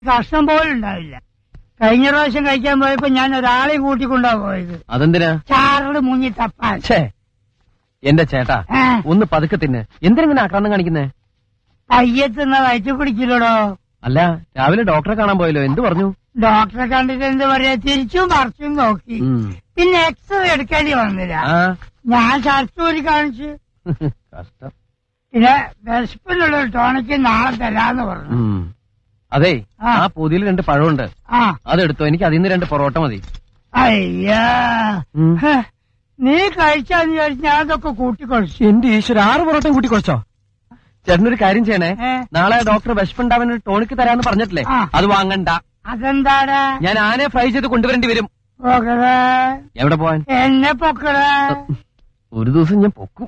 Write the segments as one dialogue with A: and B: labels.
A: കഷ്ണം പോലും ഉണ്ടാവില്ല കഴിഞ്ഞ പ്രാവശ്യം കഴിക്കാൻ പോയപ്പോ ഞാൻ ഒരാളെ കൂട്ടിക്കൊണ്ടാ പോയത്
B: അതെന്തിനാ
A: ചാറില് മുങ്ങി തപ്പാൻ
B: ഛേ എന്റെ ചേട്ടാ
A: ഏ,
B: ഒന്ന് പതുക്കെ തിന്ന് എന്തിനെങ്ങനെ ആക്രാന്തം കാണിക്കുന്നേ
A: കയ്യെത്തുന്ന വയറ്റു പിടിക്കില്ലടോ
B: അല്ല രാവിലെ ഡോക്ടറെ കാണാൻ പോയല്ലോ എന്ത് പറഞ്ഞു
A: ഡോക്ടറെ കണ്ടിട്ട് എന്ത് പറയാ തിരിച്ചും മറിച്ചും നോക്കി
B: ഉം.
A: പിന്നെ എക്സ്റേ എടുക്കേണ്ടി വന്നില്ല
B: ആ
A: ഞാൻ ഷർട്ടൂരി കാണിച്ചു
B: കഷ്ടം
A: പിന്നെ വിശപ്പിനുള്ള ഒരു ടോണിക്ക് നാളെ തരാന്ന് പറഞ്ഞു
B: ഉം. അതെ
A: ആ.
B: ആ പൊതിയിൽ രണ്ട് പഴമുണ്ട്
A: ആ
B: അതെടുത്തോ എനിക്ക് അതിൽ നിന്ന് രണ്ട് പൊറോട്ട മതി
A: അയ്യാ
B: ഉം.
A: ഹ്, നീ കഴിച്ചാന്ന് വിചാരിച്ച് ഞാൻ അതൊക്കെ കൂട്ടിക്കൊഴിച്ചു
B: എന്റെ ഈശ്വര ആറ് പൊറോട്ടയും കൂട്ടി കുറച്ചോ ചേട്ടനൊരു കാര്യം ചെയ്യണേ
A: ഏ?
B: നാളെ ഡോക്ടർ വിശപ്പുണ്ടാവാൻ ഒരു ടോണിക്ക് തരാന്ന് പറഞ്ഞിട്ടില്ലേ
A: ആ.
B: അത് വാങ്ങണ്ട
A: അതെന്താടാ
B: ഞാൻ ആനയെ ഫ്രൈ ചെയ്ത് കൊണ്ടുവരേണ്ടി വരും
A: പോകടേ
B: എവിടെ പോവാൻ
A: എന്നെ പൊക്കടേ
B: ഒരു ദിവസം ഞാൻ പൊക്കും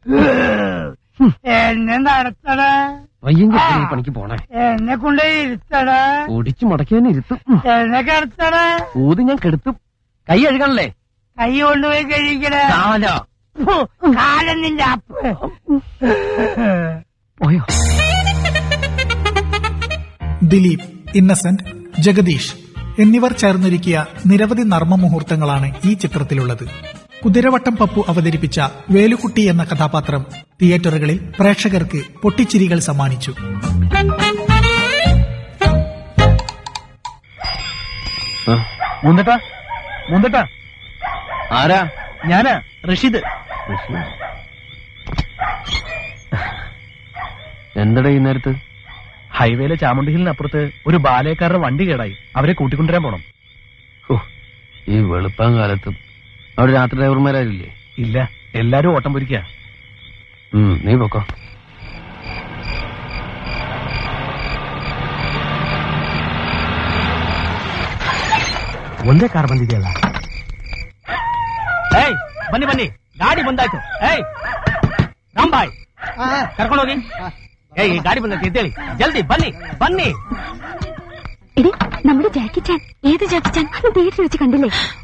A: എന്നെ നടത്തടേ
B: വയ്യെങ്കിൽ
A: ആ.
B: ഈ പണിക്ക് പോണേ
A: എന്നെ കൊണ്ട് ഇരുത്തടേ
B: ഒടിച്ചു മുടക്കി തന്നെ ഇരുത്തും ഉം.
A: എന്നെ കിടത്തടേ
B: ഊത് ഞാൻ കെടുത്തും കൈ കഴുകണല്ലേ
A: കൈ കൊണ്ടുപോയി കഴിക്കടേ
B: കാല
A: ഫു, കാലം നിന്റെ അപ്പ്
B: പോയോ
C: ദിലീപ് ഇന്നസെന്റ് ജഗദീഷ് എന്നിവർ ചേർന്നൊരുക്കിയ നിരവധി നർമ്മ മുഹൂർത്തങ്ങളാണ് ഈ ചിത്രത്തിലുള്ളത് കുതിരവട്ടം പപ്പു അവതരിപ്പിച്ച വേലുക്കുട്ടി എന്ന കഥാപാത്രം തിയേറ്ററുകളിൽ പ്രേക്ഷകർക്ക് പൊട്ടിച്ചിരികൾ സമ്മാനിച്ചു
D: മുന്തട്ടാ മുന്തട്ടാ
B: ആരാ
D: ഞാനാ റഷീദ്
B: എന്തടാ ഈ നേരത്ത്
D: ഹൈവേയിലെ ചാമുണ്ടി ഹിലിനപ്പുറത്ത് ഒരു ബാലയക്കാരുടെ വണ്ടി കേടായി അവരെ കൂട്ടിക്കൊണ്ടുവരാൻ പോണം
B: ഹോ, ഈ വെളുപ്പാൻ കാലത്തും അവിടെ രാത്രി ഡ്രൈവർമാരാരില്ലേ
D: ഇല്ല എല്ലാരും ഓട്ടം പൊരിക്കുക
B: ഉം, നീ പൊക്കോ
D: ಒಂದೇ ಕಾರ್ ಬಂದಿದೆಯಲ್ಲ ಏಯ್ ಬನ್ನಿ ಬನ್ನಿ ಗಾಡಿ ಬಂದಾಯ್ತು ಏಯ್ ರಾಂಬಾಯ್ ಕರ್ಕೊಂಡೋಗಿ ಏಯ್ ಈ ಗಾಡಿ ಬಂದೈತೆ ಎದ್ದೇಳಿ ಜಲ್ದಿ ಬನ್ನಿ ಬನ್ನಿ
E: എടി നമ്മുടെ ജാക്കി ചാൻ ഏത് ജാക്കി ചാൻ അന്ന് തിയേറ്ററിൽ വെച്ച് കണ്ടില്ലേ